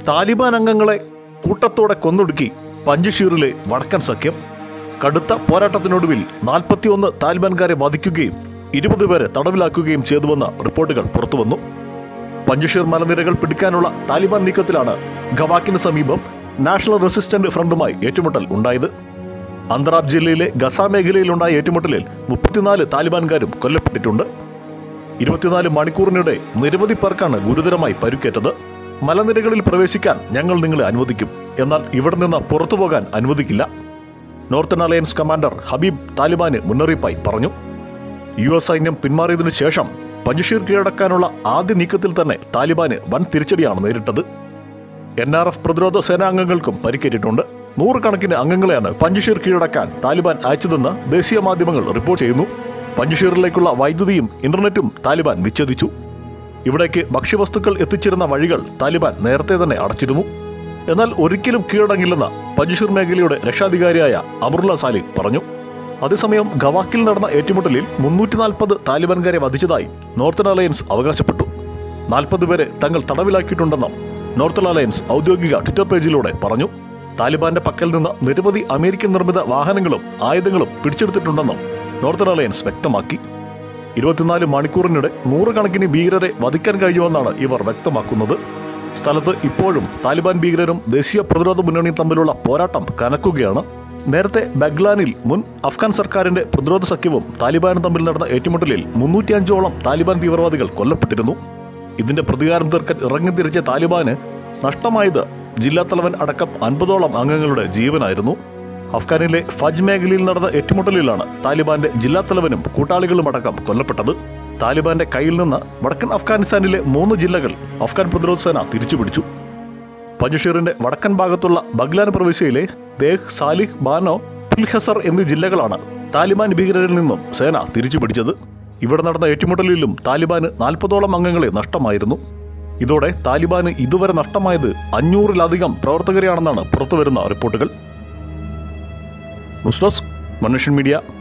താലിബാൻ അംഗങ്ങളെ കൂട്ടത്തോടെ കൊന്നൊടുക്കി പഞ്ചഷീറിലെ വടക്കൻ സഖ്യം കടുത്ത പോരാട്ടത്തിനൊടുവിൽ നാൽപ്പത്തിയൊന്ന് താലിബാൻകാരെ വധിക്കുകയും ഇരുപത് പേരെ തടവിലാക്കുകയും ചെയ്തുവെന്ന റിപ്പോർട്ടുകൾ പുറത്തുവന്നു പഞ്ചഷീർ മലനിരകൾ പിടിക്കാനുള്ള താലിബാൻ നീക്കത്തിലാണ് ഖവാക്കിന് സമീപം നാഷണൽ റെസിസ്റ്റന്റ് ഫ്രണ്ടുമായി ഏറ്റുമുട്ടൽ ഉണ്ടായത് അന്തറാബ് ജില്ലയിലെ ഗസ മേഖലയിലുണ്ടായ ഏറ്റുമുട്ടലിൽ മുപ്പത്തിനാല് താലിബാൻകാരും കൊല്ലപ്പെട്ടിട്ടുണ്ട് ഇരുപത്തിനാല് മണിക്കൂറിനിടെ നിരവധി പേർക്കാണ് ഗുരുതരമായി പരുക്കേറ്റത് മലനിരകളിൽ പ്രവേശിക്കാൻ ഞങ്ങൾ നിങ്ങളെ അനുവദിക്കും എന്നാൽ ഇവിടെ നിന്ന് പുറത്തു പോകാൻ അനുവദിക്കില്ല നോർത്തേൺ അലയൻസ് കമാൻഡർ ഹബീബ് താലിബാന് മുന്നറിയിപ്പായി പറഞ്ഞു യു എസ് സൈന്യം പിന്മാറിയതിനു ശേഷം പഞ്ചഷീർ കീഴടക്കാനുള്ള ആദ്യ നീക്കത്തിൽ തന്നെ താലിബാന് വൻ തിരിച്ചടിയാണ് നേരിട്ടത് എൻ ആർ എഫ് പ്രതിരോധ സേനാംഗങ്ങൾക്കും പരിക്കേറ്റിട്ടുണ്ട് നൂറുകണക്കിന് അംഗങ്ങളെയാണ് പഞ്ചഷീർ കീഴടക്കാൻ താലിബാൻ അയച്ചതെന്ന് ദേശീയ മാധ്യമങ്ങൾ റിപ്പോർട്ട് ചെയ്യുന്നു പഞ്ചഷീറിലേക്കുള്ള വൈദ്യുതിയും ഇന്റർനെറ്റും താലിബാൻ വിച്ഛേദിച്ചു ഇവിടേക്ക് ഭക്ഷ്യവസ്തുക്കൾ എത്തിച്ചിരുന്ന വഴികൾ താലിബാൻ നേരത്തെ തന്നെ അടച്ചിരുന്നു എന്നാൽ ഒരിക്കലും കീഴടങ്ങില്ലെന്ന് പഞ്ചഷീർ മേഖലയുടെ രക്ഷാധികാരിയായ അമറുല്ല സാലിഹ് പറഞ്ഞു അതേസമയം ഗവാക്കിൽ നടന്ന ഏറ്റുമുട്ടലിൽ മുന്നൂറ്റി നാൽപ്പത് താലിബാൻകാരെ വധിച്ചതായി നോർത്തേൺ അലയൻസ് അവകാശപ്പെട്ടു നാൽപ്പത് പേരെ തങ്ങൾ തടവിലാക്കിയിട്ടുണ്ടെന്നും നോർത്തേൺ അലയൻസ് ഔദ്യോഗിക ട്വിറ്റർ പേജിലൂടെ പറഞ്ഞു താലിബാന്റെ പക്കൽ നിന്ന് നിരവധി അമേരിക്കൻ നിർമ്മിത വാഹനങ്ങളും ആയുധങ്ങളും പിടിച്ചെടുത്തിട്ടുണ്ടെന്നും നോർത്തേൺ അലയൻസ് വ്യക്തമാക്കി ഇരുപത്തിനാല് മണിക്കൂറിനിടെ നൂറുകണക്കിന് ഭീകരരെ വധിക്കാൻ കഴിയുമെന്നാണ് ഇവർ വ്യക്തമാക്കുന്നത് സ്ഥലത്ത് ഇപ്പോഴും താലിബാൻ ഭീകരരും ദേശീയ പ്രതിരോധ മുന്നണിയും തമ്മിലുള്ള പോരാട്ടം കനക്കുകയാണ് നേരത്തെ ബഗ്ലാനിൽ മുൻ അഫ്ഗാൻ സർക്കാരിന്റെ പ്രതിരോധ സഖ്യവും താലിബാനും തമ്മിൽ നടന്ന ഏറ്റുമുട്ടലിൽ മുന്നൂറ്റിയഞ്ചോളം താലിബാൻ തീവ്രവാദികൾ കൊല്ലപ്പെട്ടിരുന്നു ഇതിന്റെ പ്രതികാരം തീർക്കാൻ ഇറങ്ങിത്തിരിച്ച താലിബാന് നഷ്ടമായത് ജില്ലാ തലവൻ അടക്കം അൻപതോളം അംഗങ്ങളുടെ ജീവനായിരുന്നു അഫ്ഗാനിലെ ഫജ് മേഖലയിൽ നടന്ന ഏറ്റുമുട്ടലിലാണ് താലിബാന്റെ ജില്ലാ തലവനും കൂട്ടാളികളും അടക്കം കൊല്ലപ്പെട്ടത് താലിബാന്റെ കയ്യിൽ നിന്ന് വടക്കൻ അഫ്ഗാനിസ്ഥാനിലെ മൂന്ന് ജില്ലകൾ അഫ്ഗാൻ പ്രതിരോധ സേന തിരിച്ചുപിടിച്ചു പഞ്ചഷീറിന്റെ വടക്കൻ ഭാഗത്തുള്ള ബഗ്ലാൻ പ്രവിശ്യയിലെ ദേഹ് സാലിഹ് ബാനോ പുൽഹസർ എന്നീ ജില്ലകളാണ് താലിബാൻ ഭീകരരിൽ നിന്നും സേന തിരിച്ചുപിടിച്ചത് ഇവിടെ നടന്ന ഏറ്റുമുട്ടലിലും താലിബാന് നാൽപ്പതോളം അംഗങ്ങളെ നഷ്ടമായിരുന്നു ഇതോടെ താലിബാന് ഇതുവരെ നഷ്ടമായത് അഞ്ഞൂറിലധികം പ്രവർത്തകരെയാണെന്നാണ് പുറത്തുവരുന്ന റിപ്പോർട്ടുകൾ ന്യൂസ് ഡെസ്ക് മനുഷ്യൻ മീഡിയ